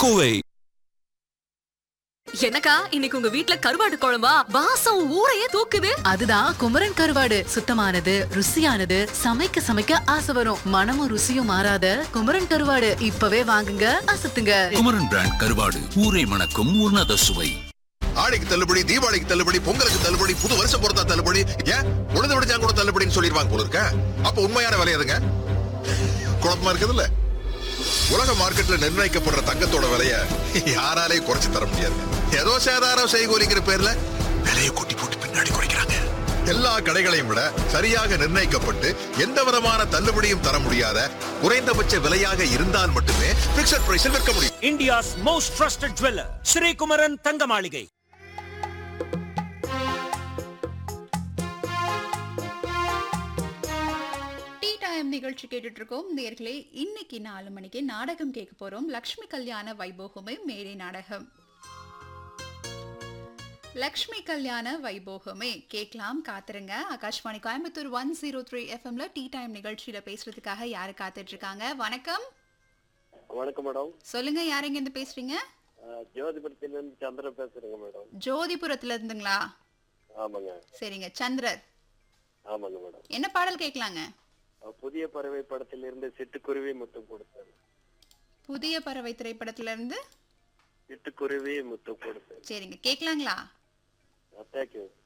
கோவை என்னக்கா இன்னைக்கு உங்க வீட்ல கருவாடு குழம்பா வாசம் ஊரையே தூக்குது அதுதான் குமரன் கருவாடு சுத்தமானது ருசியானது சமைக்க சமைக்க ஆசை வரும் மனமும் ருசியும் மாறாத குமரன் கருவாடு இப்பவே வாங்குங்க அசத்துங்க குமரன் பிராண்ட் கருவாடு ஊரை மணக்கும் உன்னத சுவை ஆடிக்கு தள்ளுபடி தீபாவளிக்கு தள்ளுபடி பொங்கலுக்கு தள்ளுபடி புது வருஷம் பொறுத்தா தள்ளுபடி ஏன் உழுது விடுச்சா கூட தள்ளுபடின்னு சொல்லிடுவாங்க போல இருக்க அப்ப உண்மையான விலை எதுங்க குழப்பமா இருக்குதுல்ல உலக மார்க்கெட்ல நிர்ணயிக்கப்படுற தங்கத்தோட விலைய யாராலே குறைச்சு தர முடியாது ஏதோ சேதாரம் செய்கூலிங்கிற பேர்ல விலையை கூட்டி போட்டு பின்னாடி குறைக்கிறாங்க எல்லா கடைகளையும் விட சரியாக நிர்ணயிக்கப்பட்டு எந்த விதமான தள்ளுபடியும் தர முடியாத குறைந்தபட்ச விலையாக இருந்தால் மட்டுமே பிக்சட் பிரைஸில் விற்க முடியும் India's most trusted jeweler, Sri Kumaran Thangamaligai. Tea time நிகழ்ச்சி கேட்டுட்டு இருக்கோம் நேர்களே இன்னைக்கு நாலு மணிக்கு நாடகம் கேட்க போறோம் லக்ஷ்மி கல்யாண வைபோகமே மேடை நாடகம் லக்ஷ்மி கல்யாண வைபோகமே கேட்கலாம் காத்துருங்க Akashvani Coimbatore one zero three எஃப்எம்ல டீ டைம் நிகழ்ச்சியில பேசுறதுக்காக யாரு காத்துட்டு இருக்காங்க வணக்கம் வணக்கம் மேடம் சொல்லுங்க யார் எங்க இருந்து பேசுறீங்க அஹ், ஜோதிபுரத்திலிருந்து சந்திரன் பேசுறேங்க மேடம் ஜோதிபுரத்துல இருந்துங்களா ஆமாங்க சரிங்க சந்திரர் ஆமாங்க மேடம் என்ன பாடல் கேட்கலாங்க அஹ், புதிய பறவை படத்திலிருந்து சிட்டுக்குருவி முத்தம் கொடுத்தேன் புதிய பறவை திரைப்படத்துல இருந்து சிட்டுக்குருவி முத்தம் கொடுத்தேன் சரிங்க கேட்கலாங்களா தேங்க்யூ